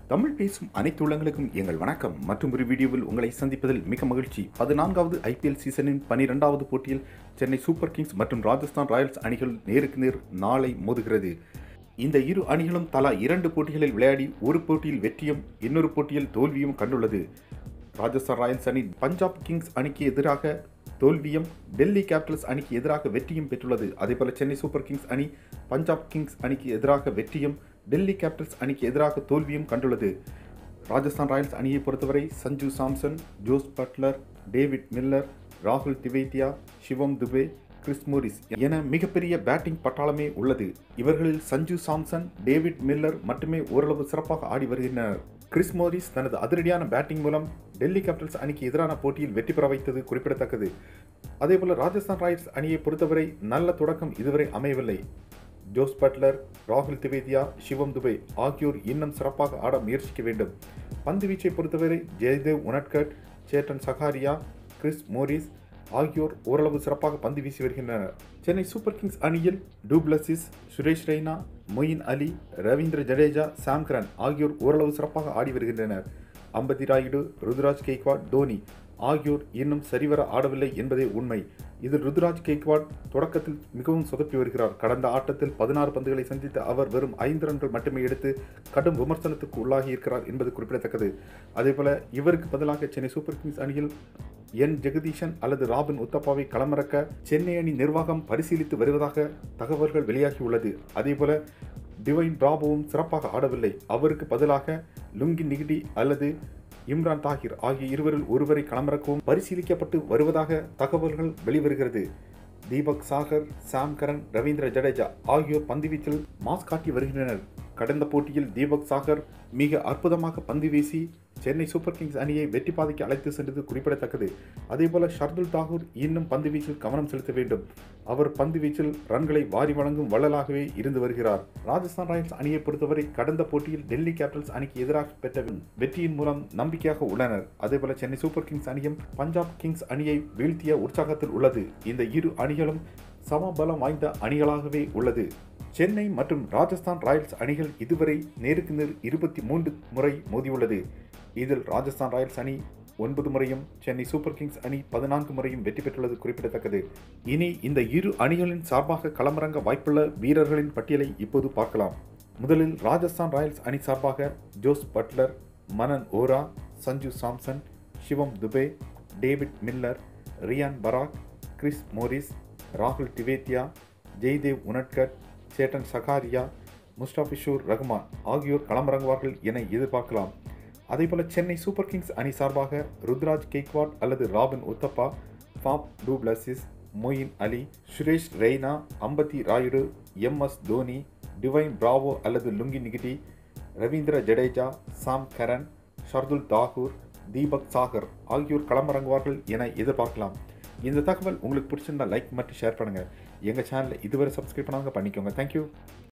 தமிழ் பேசும் அனைத்து உள்ளங்களுக்கும் எங்கள் வணக்கம் மற்றும் ஒரு வீடியோவில் உங்களை சந்திப்பதில் மிக மகிழ்ச்சி பதினான்காவது ஐபிஎல் சீசனின் பனிரெண்டாவது போட்டியில் சென்னை சூப்பர் கிங்ஸ் மற்றும் ராஜஸ்தான் ராயல்ஸ் அணிகள் நேருக்கு நேர் நாளை மோதுகிறது இந்த இரு அணிகளும் தலா இரண்டு போட்டிகளில் விளையாடி ஒரு போட்டியில் வெற்றியும் இன்னொரு போட்டியில் தோல்வியும் கண்டுள்ளது ராஜஸ்தான் ராயல்ஸ் அணி பஞ்சாப் கிங்ஸ் அணிக்கு எதிராக தோல்வியும் டெல்லி கேபிட்டல்ஸ் அணிக்கு எதிராக வெற்றியும் பெற்றுள்ளது அதேபோல சென்னை சூப்பர் கிங்ஸ் அணி பஞ்சாப் கிங்ஸ் அணிக்கு எதிராக வெற்றியும் டெல்லி கேபிட்டல்ஸ் அணிக்கு எதிராக தோல்வியும் கண்டுள்ளது ராஜஸ்தான் ராயல்ஸ் அணியை பொறுத்தவரை Sanju Samson Jos Buttler David Miller ராகுல் திவேத்தியா சிவம் துபே கிறிஸ் மோரிஸ் என மிகப்பெரிய பேட்டிங் பட்டாளமே உள்ளது இவர்களில் சஞ்சு சாம்சன் டேவிட் மில்லர் மட்டுமே ஓரளவு சிறப்பாக ஆடி வருகின்றனர் கிறிஸ் மோரிஸ் தனது அதிரடியான பேட்டிங் மூலம் டெல்லி கேபிட்டல்ஸ் அணிக்கு எதிரான போட்டியில் வெற்றி பெற வைத்தது குறிப்பிடத்தக்கது அதேபோல ராஜஸ்தான் ராயல்ஸ் அணியை பொறுத்தவரை நல்ல தொடக்கம் இதுவரை அமையவில்லை ஜோஸ் பட்லர் ராகுல் திவேதியா சிவம் துபே ஆகியோர் இன்னும் சிறப்பாக ஆட முயற்சிக்க வேண்டும் பந்து வீச்சை பொறுத்தவரை ஜெயதேவ் உனட்கட் சேட்டன் சகாரியா கிறிஸ் மோரிஸ் ஆகியோர் ஓரளவு சிறப்பாக பந்து வீசி வருகின்றனர் சென்னை சூப்பர் கிங்ஸ் அணியில் du Plessis Suresh Raina Moeen Ali Ravindra Jadeja Sam Curran ஆகியோர் ஓரளவு சிறப்பாக ஆடி வருகின்றனர் அம்பதி ராயுடு ருத்ராஜ் கெய்க்வாட் தோனி ஆகியோர் இன்னும் சரிவர ஆடவில்லை என்பதே உண்மை இதில் ருத்ராஜ் கெய்க்வாட் தொடக்கத்தில் மிகவும் சொதப்பி வருகிறார் கடந்த ஆட்டத்தில் பதினாறு பந்துகளை சந்தித்த அவர் வெறும் ஐந்து ரன்கள் மட்டுமே எடுத்து கடும் விமர்சனத்துக்கு உள்ளாகி இருக்கிறார் என்பது குறிப்பிடத்தக்கது அதேபோல இவருக்கு பதிலாக சென்னை சூப்பர் கிங்ஸ் அணியில் என் ஜெகதீஷன் அல்லது ராபின் உத்தப்பாவை களமிறக்க சென்னை அணி நிர்வாகம் பரிசீலித்து வருவதாக தகவல்கள் வெளியாகியுள்ளது அதேபோல டிவைன் பிராபோவும் சிறப்பாக ஆடவில்லை அவருக்கு பதிலாக லுங்கி நிகிடி அல்லது இம்ரான் தாகிர் ஆகிய இருவரில் ஒருவரை களமிறக்கவும் பரிசீலிக்கப்பட்டு வருவதாக தகவல்கள் வெளிவருகிறது தீபக் சாகர் சாம் கரன் ரவீந்திர ஜடேஜா ஆகியோர் பந்துவீச்சில் மாஸ் காட்டி வருகின்றனர் கடந்த போட்டியில் தீபக் சாகர் மிக அற்புதமாக பந்து வீசி சென்னை சூப்பர் கிங்ஸ் அணியை வெற்றி பாதைக்கு அழைத்து சென்றது குறிப்பிடத்தக்கது அதேபோல ஷர்துல் தாகூர் இன்னும் பந்து வீச்சில் கவனம் செலுத்த வேண்டும் அவர் பந்து வீச்சில் ரன்களை வாரி வழங்கும் வள்ளலாகவே இருந்து வருகிறார் ராஜஸ்தான் ராயல்ஸ் அணியை பொறுத்தவரை கடந்த போட்டியில் டெல்லி கேபிட்டல்ஸ் அணிக்கு எதிராக பெற்ற வெற்றியின் மூலம் நம்பிக்கையாக உள்ளனர் அதேபோல சென்னை சூப்பர் கிங்ஸ் அணியும் பஞ்சாப் கிங்ஸ் அணியை வீழ்த்திய உற்சாகத்தில் உள்ளது இந்த இரு அணிகளும் சமபலம் வாய்ந்த அணிகளாகவே உள்ளது சென்னை மற்றும் ராஜஸ்தான் ராயல்ஸ் அணிகள் இதுவரை நேருக்கு நேர் இருபத்தி மூன்று முறை மோதியுள்ளது இதில் ராஜஸ்தான் ராயல்ஸ் அணி ஒன்பது முறையும் சென்னை சூப்பர் கிங்ஸ் அணி பதினான்கு முறையும் வெற்றி பெற்றுள்ளது குறிப்பிடத்தக்கது இனி இந்த இரு அணிகளின் சார்பாக களமிறங்க வாய்ப்புள்ள வீரர்களின் பட்டியலை இப்போது பார்க்கலாம் முதலில் ராஜஸ்தான் ராயல்ஸ் அணி சார்பாக Jos Buttler Manan Vohra Sanju Samson Shivam Dube David Miller Riyan Parag Chris Morris ராகுல் திவேத்தியா ஜெய்தேவ் உனட்கட் சேட்டன் சகாரியா முஸ்டாபிஷூர் ரஹ்மான் ஆகியோர் களமிறங்குவார்கள் என எதிர்பார்க்கலாம் அதேபோல சென்னை சூப்பர் கிங்ஸ் அணி சார்பாக ருத்ராஜ் கெய்க்வாட் அல்லது Robin Uthappa Faf du Plessis Moeen Ali Suresh Raina Ambati Rayudu M S Dhoni Dwayne Bravo அல்லது Lungi Ngidi Ravindra Jadeja Sam Curran Shardul Thakur Deepak Chahar ஆகியோர் களமிறங்குவார்கள் என எதிர்பார்க்கலாம் இந்த தகவல் உங்களுக்கு பிடிச்சிருந்தா லைக் மற்றும் ஷேர் பண்ணுங்கள் எங்கள் சேனலை இதுவரை சப்ஸ்கிரைப் பண்ணாங்க பண்ணிக்கோங்க தேங்க்யூ